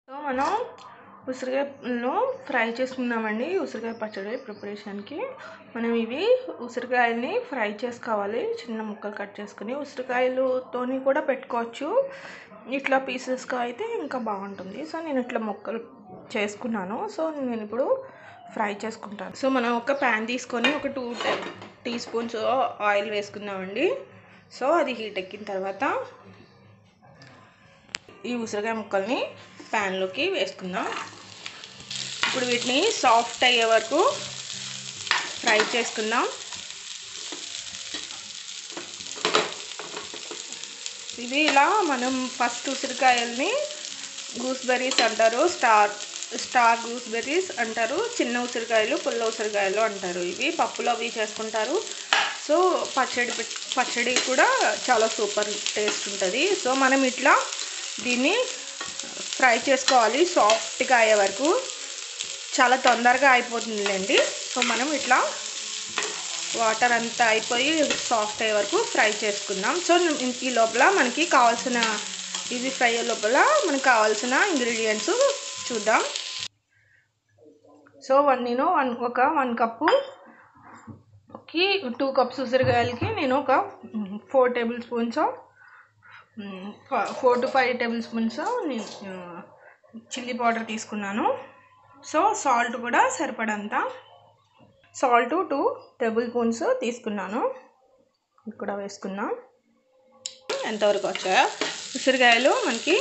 so మనం ఉసిరికాయను fry చేసుకున్నామండి ఉసిరికాయ పచ్చడి ప్రిపరేషన్కి మనం ఇవి ఉసిరికాయల్ని ఫ్రై చేసుకోవాలి చిన్న ముక్కలు కట్ చేసుకుని ఉసిరికాయలతోని కూడా పెట్టుకోవచ్చు ఇట్లా పీసెస్గా అయితే ఇంకా బాగుంటుంది సో నేను ఇట్లా ముక్కలు చేసుకున్నాను సో నేను ఇప్పుడు ఫ్రై చేసుకుంటాను సో మనం ఒక ప్యాన్ తీసుకొని ఒక టూ టీ స్పూన్స్ ఆయిల్ వేసుకుందామండి సో అది హీట్ ఎక్కిన తర్వాత ఈ ఉసిరికాయ ముక్కల్ని ప్యాన్లోకి వేసుకుందాం ఇప్పుడు వీటిని సాఫ్ట్ అయ్యే వరకు ఫ్రై చేసుకుందాం ఇది ఇలా మనం ఫస్ట్ ఉసిరికాయల్ని గూస్బెర్రీస్ అంటారు స్టార్ స్టార్ గూస్బెర్రీస్ అంటారు చిన్న ఉసిరికాయలు పుల్ల ఉసిరికాయలు అంటారు ఇవి పప్పులో అవి చేసుకుంటారు సో పచ్చడి పెట్- పచ్చడి కూడా చాలా సూపర్ టేస్ట్ ఉంటుంది సో మనం ఇట్లా దీన్ని ఫ్రై చేసుకోవాలి సాఫ్ట్గా అయ్యే వరకు చాలా తొందరగా అయిపోతుందిలేండి సో మనం ఇట్లా వాటర్ అంతా అయిపోయి సాఫ్ట్ అయ్యే వరకు ఫ్రై చేసుకుందాం సో ఈ లోపల మనకి కావాల్సిన ఇది ఫ్రై అయ్యే లోపల మనకి కావాల్సిన ఇంగ్రీడియంట్స్ చూద్దాం సో వన్ నేను వన్ ఒక వన్ కప్పు కి టూ కప్స్ ఉసిరికాయలకి నేను ఒక four tablespoons four to five tablespoons chilli powder తీసుకున్నాను సో సాల్ట్ కూడా సరిపడంత సాల్ట్ టూ టేబుల్ స్పూన్స్ తీసుకున్నాను ఇక్కడ వేసుకుందాం ఎంతవరకు వచ్చాయో ఉసిరికాయలు మనకి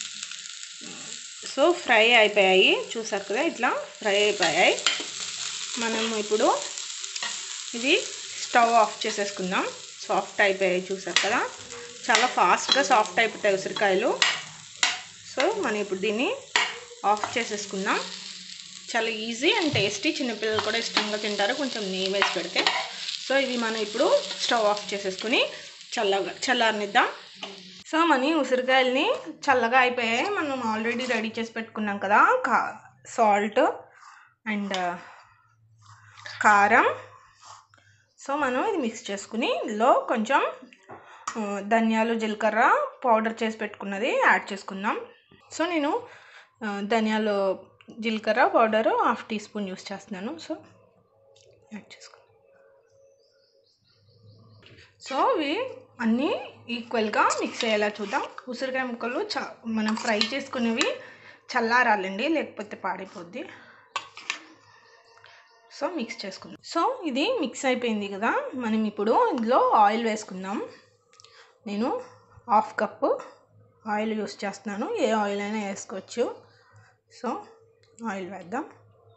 సో ఫ్రై అయిపోయాయి చూసారు కదా ఇట్లా ఫ్రై అయిపోయాయి మనం ఇప్పుడు ఇది స్టవ్ ఆఫ్ చేసేసుకుందాం సాఫ్ట్ అయిపోయాయి చూసారు కదా చాలా ఫాస్ట్గా సాఫ్ట్ అయిపోతాయి ఉసిరికాయలు సో మనం ఇప్పుడు దీన్ని ఆఫ్ చేసేసుకుందాం చాలా ఈజీ అండ్ టేస్టీ చిన్నపిల్లలు కూడా ఇష్టంగా తింటారు కొంచెం నెయ్యి వేసి పెడితే సో ఇది మనం ఇప్పుడు స్టవ్ ఆఫ్ చేసేసుకుని చల్లగా చల్లారనిద్దాం సో మన ఉసిరికాయలని చల్లగా అయిపోయాయి మనం ఆల్రెడీ రెడీ చేసి పెట్టుకున్నాం కదా కా సాల్ట్ అండ్ కారం సో మనం ఇది మిక్స్ చేసుకుని ఇందులో కొంచెం ఆ, ధనియాలు జీలకర్ర పౌడర్ చేసి పెట్టుకున్నది యాడ్ చేసుకుందాం సో నేను ఆ, ధనియాలు జీలకర్ర powder half teaspoon use చేస్తున్నాను సో యాడ్ చేసుకుందాం సో ఇవి అన్నీ ఈక్వల్గా మిక్స్ అయ్యేలా చూద్దాం ఉసిరికాయ ముక్కలు చ మనం ఫ్రై చేసుకునేవి చల్లారాలండి లేకపోతే పాడైపోద్ది సో మిక్స్ చేసుకుందాం సో ఇది మిక్స్ అయిపోయింది కదా మనం ఇప్పుడు ఇందులో ఆయిల్ వేసుకుందాం నేను హాఫ్ కప్పు ఆయిల్ యూస్ చేస్తున్నాను ఏ ఆయిల్ అయినా వేసుకోవచ్చు సో ఆయిల్ వేద్దాం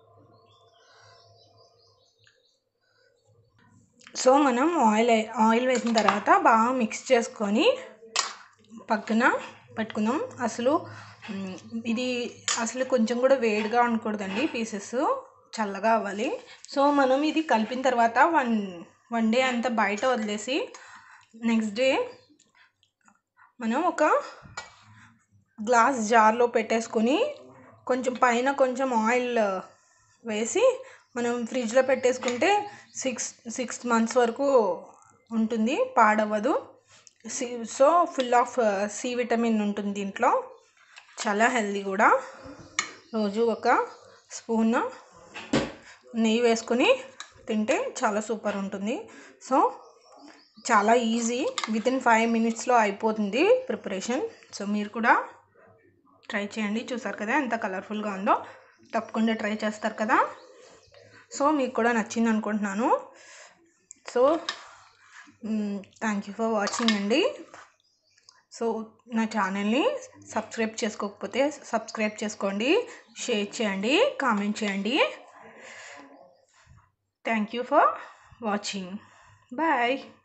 సో మనం ఆయిల్ ఆయిల్ వేసిన తర్వాత బాగా మిక్స్ చేసుకొని పక్కన పెట్టుకుందాం అసలు మ్, ఇది అసలు కొంచెం కూడా వేడిగా ఉండకూడదండి పీసెస్ చల్లగా అవ్వాలి సో మనం ఇది కలిపిన తర్వాత వన్ వన్ డే అంతా బయట వదిలేసి నెక్స్ట్ డే మనం ఒక గ్లాస్ జార్లో పెట్టేసుకొని కొంచెం పైన కొంచెం ఆయిల్ వేసి మనం ఫ్రిడ్జ్లో పెట్టేసుకుంటే సిక్స్ సిక్స్ మంత్స్ వరకు ఉంటుంది పాడవ్వదు C so full of C vitamin ఉంటుంది దీంట్లో చాలా హెల్దీ కూడా రోజు ఒక స్పూన్ నెయ్యి వేసుకొని తింటే చాలా సూపర్ ఉంటుంది సో చాలా ఈజీ విత్ ఇన్ ఫైవ్ మినిట్స్లో అయిపోతుంది ప్రిపరేషన్ సో మీరు కూడా ట్రై చేయండి చూసారు కదా ఎంత కలర్ఫుల్గా ఉందో తప్పకుండా ట్రై చేస్తారు కదా సో మీకు కూడా నచ్చింది అనుకుంటున్నాను so thank you for watching అండి సో నా ఛానల్ని సబ్స్క్రైబ్ చేసుకోకపోతే సబ్స్క్రైబ్ చేసుకోండి షేర్ చేయండి కామెంట్ చేయండి thank you for watching bye